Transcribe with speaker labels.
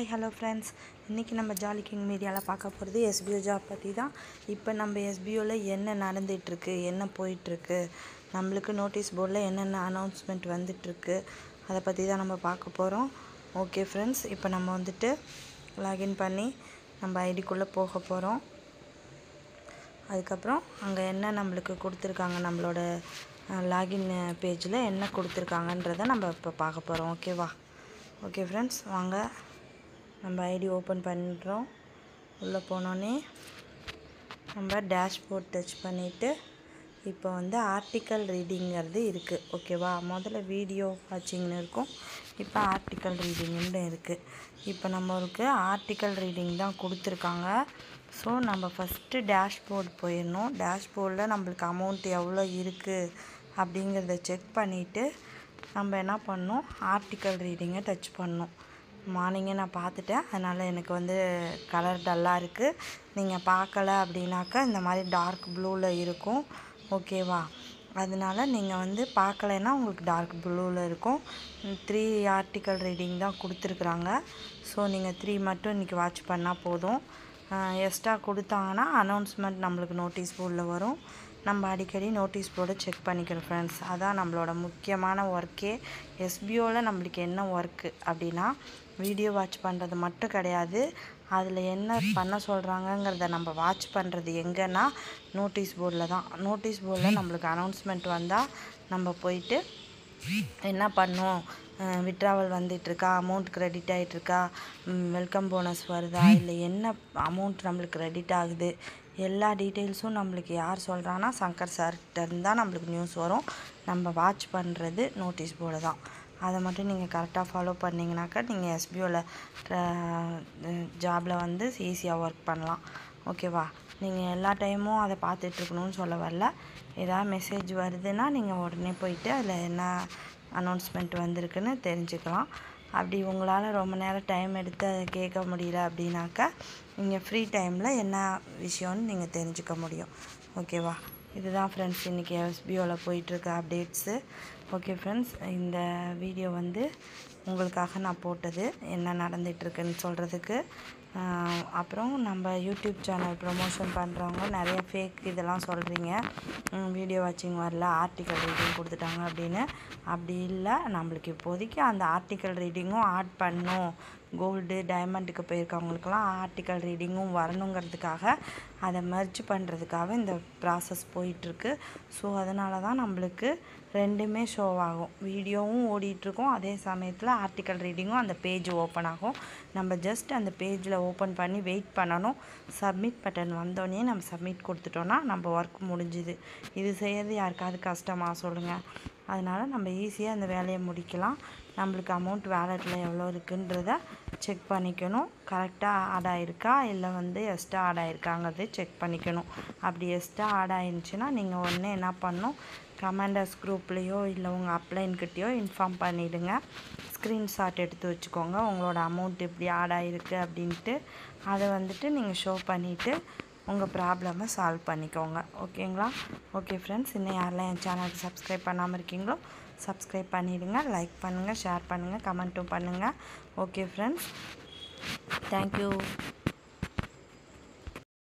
Speaker 1: hi hello friends இன்றைக்கி நம்ம jolly king மீடியாவில் பார்க்க போகிறது எஸ்பிஓ ஜாப் பற்றி தான் இப்போ நம்ம எஸ்பிஓவில் என்ன நடந்துகிட்ருக்கு என்ன போயிட்டுருக்கு நம்மளுக்கு நோட்டீஸ் போர்டில் என்னென்ன அனௌன்ஸ்மெண்ட் வந்துட்டுருக்கு அதை பற்றி தான் நம்ம பார்க்க போகிறோம் ஓகே ஃப்ரெண்ட்ஸ் இப்போ நம்ம வந்துட்டு லாகின் பண்ணி நம்ம ஐடிக்குள்ளே போக போகிறோம் அதுக்கப்புறம் அங்கே என்ன நம்மளுக்கு கொடுத்துருக்காங்க நம்மளோட லாகின் பேஜில் என்ன கொடுத்துருக்காங்கன்றதை நம்ம இப்போ பார்க்க போகிறோம் ஓகேவா ஓகே ஃப்ரெண்ட்ஸ் வாங்க நம்ம ஐடி ஓப்பன் பண்ணுறோம் உள்ளே போனோன்னே நம்ம டேஷ்போர்ட் டச் பண்ணிவிட்டு இப்போ வந்து ஆர்டிக்கல் ரீடிங்கிறது இருக்குது ஓகேவா முதல்ல வீடியோ வாட்சிங்னு இருக்கும் இப்போ ஆர்டிக்கல் ரீடிங்னு இருக்குது இப்போ நம்மளுக்கு ஆர்டிக்கல் ரீடிங் தான் கொடுத்துருக்காங்க ஸோ நம்ம ஃபஸ்ட்டு டேஷ்போர்ட் போயிடணும் டேஷ்போர்டில் நம்மளுக்கு அமௌண்ட் எவ்வளோ இருக்குது அப்படிங்கிறத செக் பண்ணிவிட்டு நம்ம என்ன பண்ணணும் ஆர்டிக்கல் ரீடிங்கை டச் பண்ணணும் மார்னிங்கே நான் பார்த்துட்டேன் அதனால் எனக்கு வந்து கலர் டல்லாக இருக்குது நீங்கள் பார்க்கல அப்படின்னாக்கா இந்த மாதிரி டார்க் ப்ளூவில் இருக்கும் ஓகேவா அதனால நீங்கள் வந்து பார்க்கலைன்னா உங்களுக்கு டார்க் ப்ளூவில் இருக்கும் த்ரீ ஆர்டிக்கல் ரீடிங் தான் கொடுத்துருக்குறாங்க ஸோ நீங்கள் த்ரீ மட்டும் இன்றைக்கி வாட்ச் பண்ணால் போதும் எக்ஸ்ட்ரா கொடுத்தாங்கன்னா அனௌன்ஸ்மெண்ட் நம்மளுக்கு நோட்டீஸ் போர்டில் வரும் நம்ம அடிக்கடி நோட்டீஸ் போர்டை செக் பண்ணிக்கிறோம் ஃப்ரெண்ட்ஸ் அதான் நம்மளோட முக்கியமான ஒர்க்கே எஸ்பிஓவில் நம்மளுக்கு என்ன ஒர்க்கு அப்படின்னா வீடியோ வாட்ச் பண்ணுறது மட்டும் கிடையாது அதில் என்ன பண்ண சொல்கிறாங்கங்கிறத நம்ம வாட்ச் பண்ணுறது எங்கன்னா நோட்டீஸ் போர்டில் தான் நோட்டீஸ் போர்டில் நம்மளுக்கு அனௌன்ஸ்மெண்ட் வந்தால் நம்ம போயிட்டு என்ன பண்ணோம் விட்ராவல் வந்துட்டுருக்கா அமௌண்ட் க்ரெடிட் ஆகிட்டுருக்கா வெல்கம் போனஸ் வருதா இல்லை என்ன அமௌண்ட் நம்மளுக்கு க்ரெடிட் ஆகுது எல்லா டீட்டெயில்ஸும் நம்மளுக்கு யார் சொல்கிறாங்கன்னா சங்கர் சார்கிட்ட தான் நம்மளுக்கு நியூஸ் வரும் நம்ம வாட்ச் பண்ணுறது நோட்டீஸ் போர்டு தான் அதை மட்டும் நீங்கள் கரெக்டாக ஃபாலோ பண்ணிங்கனாக்கா நீங்கள் எஸ்பிஓவில் ஜாபில் வந்து ஈஸியாக ஒர்க் பண்ணலாம் ஓகேவா நீங்கள் எல்லா டைமும் அதை பார்த்துட்ருக்கணும்னு சொல்ல வரல ஏதாவது மெசேஜ் வருதுன்னா நீங்கள் உடனே போயிட்டு அதில் என்ன அனௌன்ஸ்மெண்ட் வந்திருக்குன்னு தெரிஞ்சுக்கலாம் அப்படி உங்களால் ரொம்ப நேரம் டைம் எடுத்து அதை கேட்க முடியல அப்படின்னாக்கா நீங்கள் ஃப்ரீ டைமில் என்ன விஷயம்னு நீங்கள் தெரிஞ்சுக்க முடியும் ஓகேவா இதுதான் ஃப்ரெண்ட்ஸ் இன்றைக்கி எஸ்பிஓவில் போயிட்டுருக்க அப்டேட்ஸு ஓகே ஃப்ரெண்ட்ஸ் இந்த வீடியோ வந்து உங்களுக்காக நான் போட்டது என்ன நடந்துகிட்ருக்குன்னு சொல்கிறதுக்கு அப்புறம் நம்ம யூடியூப் சேனல் ப்ரொமோஷன் பண்ணுறவங்க நிறைய ஃபேக் இதெல்லாம் சொல்கிறீங்க வீடியோ வாட்சிங் வரல ஆர்டிக்கல் ரீடிங் கொடுத்துட்டாங்க அப்படின்னு அப்படி இல்லை நம்மளுக்கு இப்போதைக்கு அந்த ஆர்டிக்கல் ரீடிங்கும் ஆட் பண்ணும் கோல்டு டைமண்டுக்கு போயிருக்கவங்களுக்கெல்லாம் ஆர்டிக்கல் ரீடிங்கும் வரணுங்கிறதுக்காக அதை மர்ஜ் பண்ணுறதுக்காக இந்த ப்ராசஸ் போயிட்டுருக்கு ஸோ அதனால தான் நம்மளுக்கு ரெண்டுமே ஷோ ஆகும் வீடியோவும் ஓடிட்டுருக்கும் அதே சமயத்தில் ஆர்டிக்கல் ரீடிங்கும் அந்த பேஜ் ஓப்பன் ஆகும் நம்ம ஜஸ்ட் அந்த பேஜில் ஓப்பன் பண்ணி வெயிட் பண்ணணும் சப்மிட் பட்டன் வந்தோடனே நம்ம சப்மிட் கொடுத்துட்டோன்னா நம்ம ஒர்க் முடிஞ்சுது இது செய்யறது யாருக்காவது கஷ்டமாக சொல்லுங்கள் அதனால் நம்ம ஈஸியாக அந்த வேலையை முடிக்கலாம் நம்மளுக்கு அமௌண்ட் வேலெட்டில் எவ்வளோ இருக்குன்றத செக் பண்ணிக்கணும் கரெக்டாக ஆட் ஆகிருக்கா இல்லை வந்து எக்ஸ்ட்ரா ஆட் ஆகிருக்காங்கிறத செக் பண்ணிக்கணும் அப்படி எக்ஸ்ட்ரா ஆட் ஆயிருந்துச்சுன்னா நீங்கள் உடனே என்ன பண்ணணும் கமாண்டர்ஸ் குரூப்லேயோ இல்லை உங்கள் அப்ளைன்கிட்டயோ இன்ஃபார்ம் பண்ணிவிடுங்க ஸ்க்ரீன்ஷாட் எடுத்து வச்சுக்கோங்க உங்களோட அமௌண்ட் எப்படி ஆட் ஆகிருக்கு அப்படின்ட்டு அதை வந்துட்டு நீங்கள் ஷோ பண்ணிவிட்டு உங்கள் ப்ராப்ளமை சால்வ் பண்ணிக்கோங்க ஓகேங்களா ஓகே ஃப்ரெண்ட்ஸ் இன்னும் யாரெல்லாம் என் சேனலுக்கு சப்ஸ்கிரைப் பண்ணாமல் இருக்கீங்களோ சப்ஸ்கிரைப் பண்ணிவிடுங்க லைக் பண்ணுங்கள் ஷேர் பண்ணுங்கள் கமெண்ட்டும் பண்ணுங்கள் ஓகே ஃப்ரெண்ட்ஸ் தேங்க்யூ